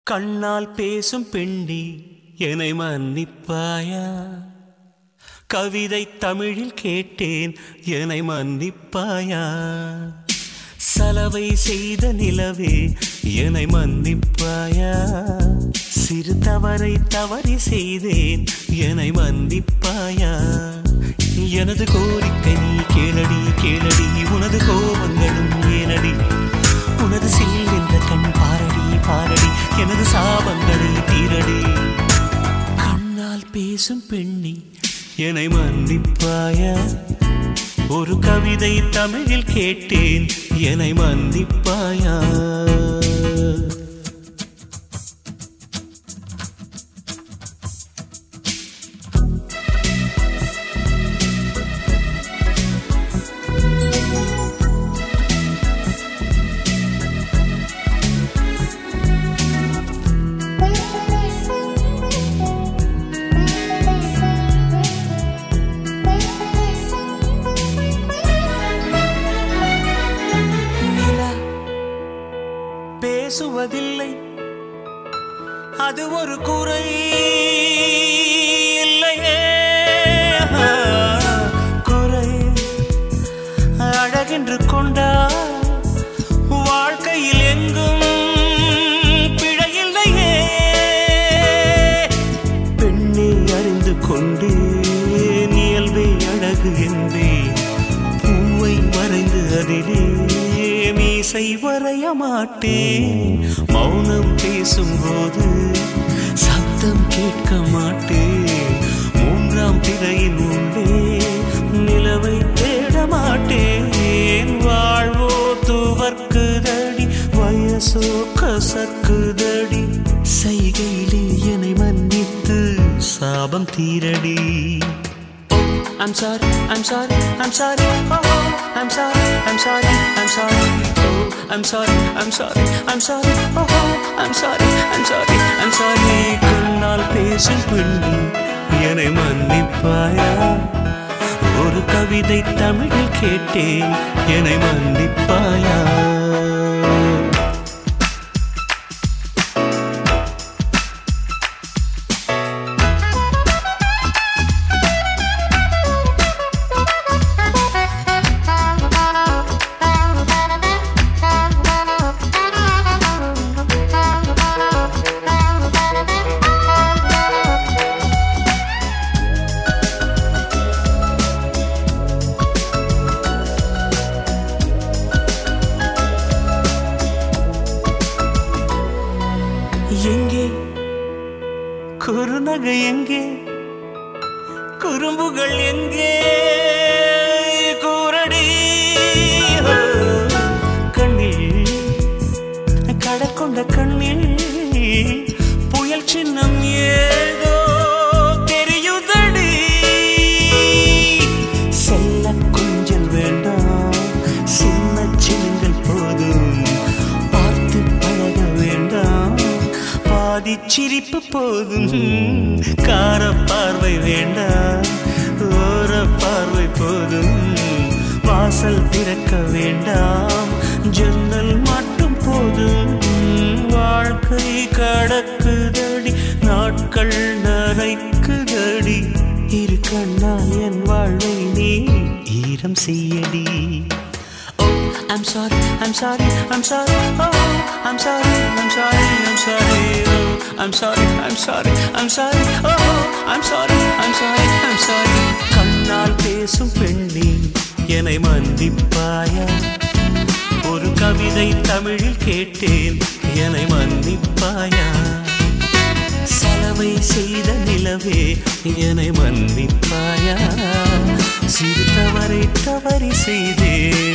கண்ணால் பேசும் பெண்ணி என்னை மன்னிப்பாயா கவிதை தமிழில் கேட்டேன் என்னை மன்னிப்பாயா சலவை செய்த நிலவே என்னை மன்னிப்பாயா சிறு தவறை தவறி செய்தேன் என்னை மன்னிப்பாயா எனது கோரிக்கை நீ கேளடி கேளடி உனது கோபங்களும் ஏனடி உனது சில் என்ற கண் பாரடி பாரடி எனது சாபங்களை தீரடி கண்ணால் பேசும் பெண்ணி என்னை மன்னிப்பாயா ஒரு கவிதை தமிழில் கேட்டேன் என்னை மன்னிப்பாயா நிலா பேசுவதில்லை அது ஒரு குறை இல்லையே குறை அழகென்று கொண்டா வாழ்க்கையில் எங்கும் பிழையில்லையே பெண்ணை அறிந்து கொண்டே இயல்பே அழகு என்றே பூவை வரைந்து அதிலே மீசை வரைய மாட்டேன் மௌனம் பேசும்போது சத்தம் கேட்க மாட்டேன் மூன்றாம் திரையின் உள்ளே நிலவை தேட மாட்டேன் வாழ்வோ துவர்க்குதடி வயசோ கசக்குதடி செய்கையிலே என்னை மன்னித்து சாபம் தீரடி I'm sorry, I'm sorry, I'm sorry, oh, oh, I'm sorry, I'm sorry, I'm sorry, oh, I'm sorry, I'm sorry, I'm sorry, oh, oh, I'm sorry, I'm sorry, I'm sorry. கண்ணால் பேசும் பெண்ணி என்னை மன்னிப்பாயா ஒரு கவிதை தமிழில் கேட்டேன் என்னை மன்னிப்பாயா எங்கே குறுநகை எங்கே குறும்புகள் எங்கே கூரடி ஓ, கண்ணில் கடல் கொண்ட கண்ணில் புயல் சின்னம் ஏதோ தெரியுதடி செல்ல கொஞ்சல் வேண்டாம் சின்ன சின்னங்கள் போதும் பார்த்து பழக வேண்டாம் பாதி சிரிப்பு போதும் கார பார்வை வேண்டாம் ஓர பார்வை போதும் வாசல் திறக்க வேண்டாம் ஜன்னல் மட்டும் போதும் வாழ்க்கை கடக்குதடி நாட்கள் நரைக்குதடி இரு கண்ணால் என் வாழ்வை நீ ஈரம் செய்யடி I'm sorry, I'm sorry, I'm sorry, oh, I'm sorry, I'm sorry, I'm sorry, oh, I'm sorry, I'm sorry, I'm sorry, oh, I'm sorry, I'm sorry, I'm sorry. கண்ணால் பேசும் பெண்ணி என்னை மன்னிப்பாயா ஒரு கவிதை தமிழில் கேட்டேன் என்னை மன்னிப்பாயா சலவை செய்த நிலவே என்னை மன்னிப்பாயா சிறு தவறை தவறி செய்தேன்